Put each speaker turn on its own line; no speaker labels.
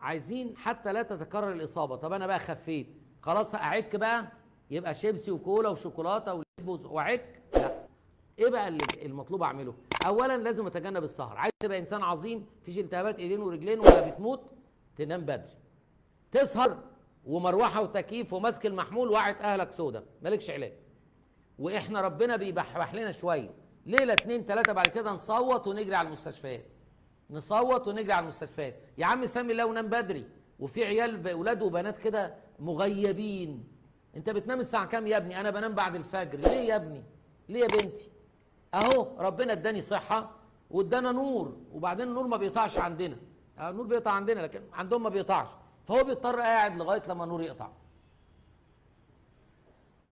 عايزين حتى لا تتكرر الاصابه طب انا بقى خفيت خلاص اعك بقى يبقى شيبسي وكولا وشوكولاته ولب واعك لا ايه بقى اللي المطلوب اعمله اولا لازم اتجنب السهر عايز تبقى انسان عظيم فيش التهابات ايدين ورجلين ولا بتموت تنام بدري تسهر ومروحه وتكييف وماسك المحمول وقعت اهلك سودا مالكش علاج واحنا ربنا بيبحبح لنا شويه ليله اتنين تلاته بعد كده نصوت ونجري على المستشفيات نصوت ونجري على المستشفيات يا عم سمي الله ونام بدري وفي عيال اولاد وبنات كده مغيبين انت بتنام الساعه كام يا ابني انا بنام بعد الفجر ليه يا ابني ليه يا بنتي اهو ربنا اداني صحه وادانا نور وبعدين النور ما بيقطعش عندنا آه، النور بيقطع عندنا لكن عندهم ما بيقطعش فهو بيضطر قاعد لغايه لما النور يقطع